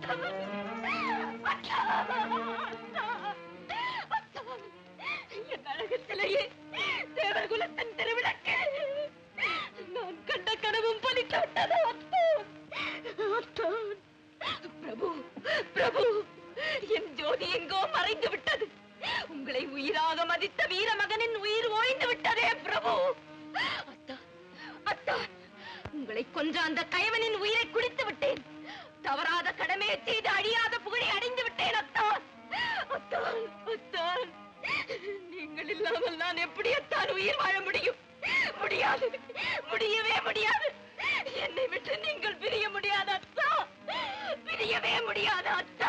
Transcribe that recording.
என் அழகு சிலையே தேவகுலத்தின் திருவிளக்கு நான் கண்ட கனவும் பலித்து விட்டது அத்தான் அத்தான் பிரபு பிரபு என் ஜோதி எங்கோ மறைந்து விட்டது உங்களை உயிராக மதித்த வீரமகனின் உயிர் ஓய்ந்து விட்டதே பிரபு அத்தா அத்தா உங்களை கொன்ற அந்த கயவனின் உயிரை குடித்து விட்டேன் தவறாத கடமையை செய்து அழியாத புகழை அடைந்து விட்டேன் அத்தான் அத்தான் அத்தான் நீங்கள் இல்லாமல் நான் எப்படி அத்தான் உயிர் வாழ முடியும் முடியாது முடியவே முடியாது என்னை விட்டு நீங்கள் பிரிய முடியாது அத்தா பிரியவே முடியாது அத்தா